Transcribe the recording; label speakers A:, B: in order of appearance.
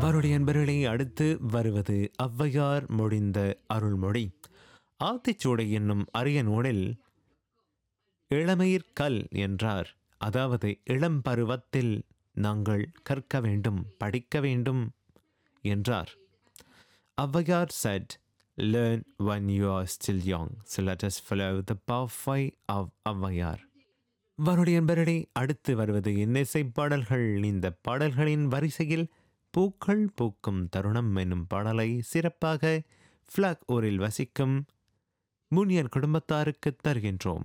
A: அவருடைய அன்பர்களை அடுத்து வருவது ஔவையார் மொழிந்த அருள்மொழி ஆத்திச்சூடை என்னும் அரிய நூலில் இளமையிற் கல் என்றார் அதாவது இளம் பருவத்தில் நாங்கள் கற்க வேண்டும் படிக்க வேண்டும் என்றார் Avvaiyar said learn when you are still young so let us follow the pathway of Avvaiyar வருடைய என்பரடை அடுத்து வருவது இன்னிசை பாடல்கள் இந்த பாடல்களின் வரிசையில் பூக்கள் பூக்கும் தருணம் என்னும் பாடலை சிறப்பாக ஃப்ளாக் ஊரில் வசிக்கும் முனியன் குடும்பத்தாருக்கு தருகின்றோம்